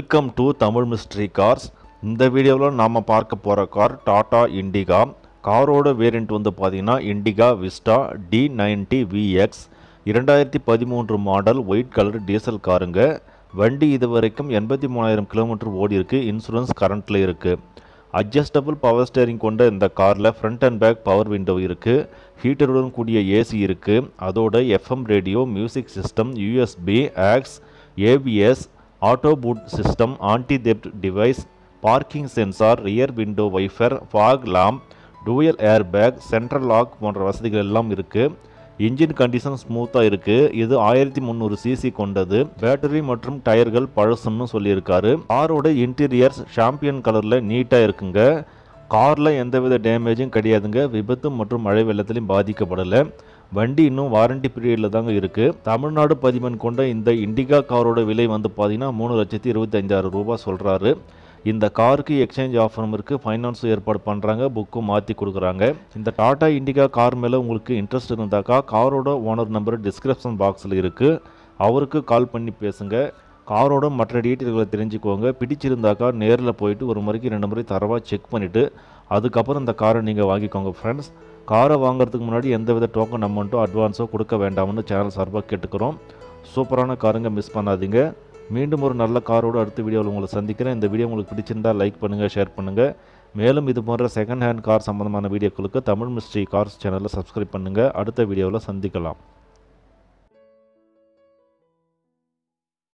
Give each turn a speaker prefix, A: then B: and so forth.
A: welcome to Tamil mystery cars இந்த வீடியோவில் நாம் பார்க்க போகிற கார் டாடா இண்டிகா காரோட வேரியண்ட் வந்து பார்த்தீங்கன்னா Indica Vista T ninety VX இரண்டாயிரத்தி பதிமூன்று மாடல் ஒயிட் கலர் டீசல் காருங்க வண்டி இது வரைக்கும் எண்பத்தி மூணாயிரம் கிலோமீட்டர் ஓடி இருக்கு இன்சூரன்ஸ் கரண்ட்டில் இருக்குது அட்ஜஸ்டபிள் பவர் ஸ்டேரிங் கொண்ட இந்த காரில் front and back power window இருக்குது ஹீட்டருடன் கூடிய ஏசி இருக்குது அதோட FM radio music system USB aux ABS auto boot system anti theft device parking sensor rear window wiper fog lamp dual air bag central lock போன்ற வசதிகள் எல்லாம் இருக்குது engine condition ஸ்மூத்தாக இருக்குது இது ஆயிரத்தி முந்நூறு சிசி கொண்டது பேட்டரி மற்றும் டயர்கள் பழசுன்னு சொல்லியிருக்காரு காரோட இன்டீரியர்ஸ் சாம்பியன் கலரில் நீட்டாக இருக்குங்க காரில் எந்தவித டேமேஜும் கிடையாதுங்க விபத்து மற்றும் மழை வெள்ளத்திலையும் பாதிக்கப்படலை வண்டி இன்னும் வாரண்டி பீரியடில் தாங்க இருக்குது தமிழ்நாடு பதிமன் கொண்ட இந்த இண்டிகா காரோட விலை வந்து பார்த்தீங்கன்னா மூணு லட்சத்தி இருபத்தஞ்சாயிரம் ரூபாய் சொல்கிறாரு இந்த காருக்கு எக்ஸ்சேஞ்ச் ஆஃபரும் இருக்குது ஃபைனான்ஸும் ஏற்பாடு பண்ணுறாங்க புக்கும் மாற்றி கொடுக்குறாங்க இந்த டாடா இண்டிகா கார் மேலே உங்களுக்கு இன்ட்ரெஸ்ட் இருந்தாக்கா காரோட ஓனர் நம்பர் டிஸ்கிரிப்ஷன் பாக்ஸில் இருக்குது அவருக்கு கால் பண்ணி பேசுங்க காரோட மற்ற டீட்டெயில்களை தெரிஞ்சுக்கோங்க பிடிச்சிருந்தாக்கா நேரில் போயிட்டு ஒரு முறைக்கு ரெண்டு முறை தரவாக செக் பண்ணிவிட்டு அதுக்கப்புறம் இந்த காரை நீங்கள் வாங்கிக்கோங்க ஃப்ரெண்ட்ஸ் காரை வாங்குறதுக்கு முன்னாடி எந்தவித டோக்கன் அமௌண்ட்டோ அட்வான்ஸோ கொடுக்க வேண்டாம்னு சேனல் சார்பாக கேட்டுக்கிறோம் சூப்பரான காருங்க மிஸ் பண்ணாதீங்க மீண்டும் ஒரு நல்ல காரோடு அடுத்த வீடியோவில் உங்களை சந்திக்கிறேன் இந்த வீடியோ உங்களுக்கு பிடிச்சிருந்தா லைக் பண்ணுங்கள் ஷேர் பண்ணுங்கள் மேலும் இது போன்ற செகண்ட் ஹேண்ட் கார் சம்பந்தமான வீடியோக்களுக்கு தமிழ் மிஸ்ட்ரி கார்ஸ் சேனலை சப்ஸ்கிரைப் பண்ணுங்கள் அடுத்த வீடியோவில் சந்திக்கலாம்